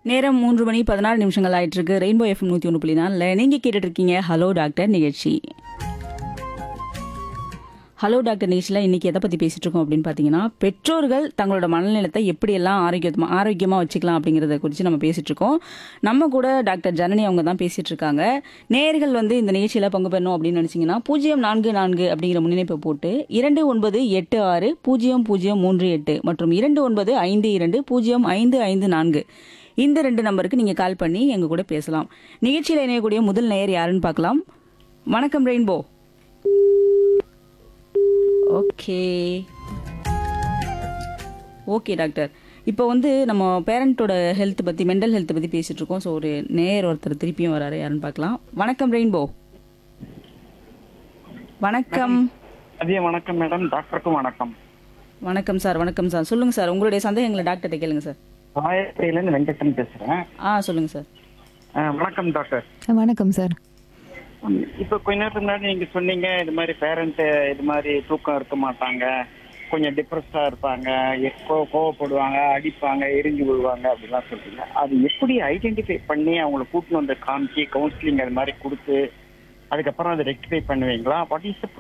நேரம் மூன்று மணி பதினாறு நிமிஷங்கள் ஆயிட்டு இருக்கு ரெயின்போ எஃப்எம் நூத்தி ஒன்று புள்ளி நாலில் நீங்க கேட்டுட்டு இருக்கீங்க ஹலோ டாக்டர் நிகழ்ச்சி ஹலோ டாக்டர் நிகழ்ச்சியில் இன்னைக்கு எதை பத்தி பேசிட்டு இருக்கோம் அப்படின்னு பார்த்தீங்கன்னா பெற்றோர்கள் தங்களோட மனநலத்தை எப்படியெல்லாம் ஆரோக்கியமா ஆரோக்கியமா வச்சுக்கலாம் அப்படிங்கறத குறித்து நம்ம பேசிட்டு இருக்கோம் நம்ம கூட டாக்டர் ஜனனி அவங்க தான் பேசிட்டு இருக்காங்க நேர்கள் வந்து இந்த நிகழ்ச்சியில பங்கு பெறணும் அப்படின்னு நினைச்சீங்கன்னா பூஜ்ஜியம் நான்கு நான்கு அப்படிங்கிற முன்னிணைப்பை போட்டு இரண்டு ஒன்பது எட்டு ஆறு பூஜ்ஜியம் பூஜ்ஜியம் மூன்று எட்டு மற்றும் இரண்டு ஒன்பது ஐந்து இரண்டு பூஜ்ஜியம் ஐந்து ஐந்து நான்கு இந்த ரெண்டு நம்பருக்கு நீங்க கால் பண்ணி எங்க கூட பேசலாம் நிகழ்ச்சியில் இணையக்கூடிய முதல் நேயர் யாருன்னு பார்க்கலாம் வணக்கம் ரெயின்போ ஓகே ஓகே டாக்டர் இப்போ வந்து நம்ம பேரண்ட்டோட ஹெல்த் பற்றி மென்டல் ஹெல்த் பற்றி பேசிட்டு இருக்கோம் ஸோ ஒரு நேயர் ஒருத்தர் திருப்பியும் வராரு யாருன்னு பார்க்கலாம் வணக்கம் ரெயின்போ வணக்கம் மதிய வணக்கம் மேடம் டாக்டருக்கும் வணக்கம் வணக்கம் சார் வணக்கம் சார் சொல்லுங்க சார் உங்களுடைய சந்தேகங்களை டாக்டர்கிட்ட கேளுங்க சார் ராயப்பேரியிலேருந்து வெங்கடன் பேசுறேன் ஆ சொல்லுங்க சார் அஹ், வணக்கம் டாக்டர் வணக்கம் சார் ம், இப்ப கொஞ்ச நேரத்துக்கு முன்னாடி நீங்க சொன்னீங்க இது மாதிரி பேரண்ட் இது மாதிரி தூக்கம் இருக்க மாட்டாங்க கொஞ்சம் டிப்ரெஸ்டா இருப்பாங்க எப்போ கோவப்படுவாங்க அடிப்பாங்க எரிஞ்சு விழுவாங்க அப்படிலாம் சொல்றீங்க அது எப்படி ஐடென்டிஃபை பண்ணி அவங்கள கூட்டின்னு வந்து காமிச்சு கவுன்சிலிங் அது மாதிரி கொடுத்து அதுக்கப்புறம் அதை ரெக்டிஃபை பண்ணுவீங்களா வாட் இஸ்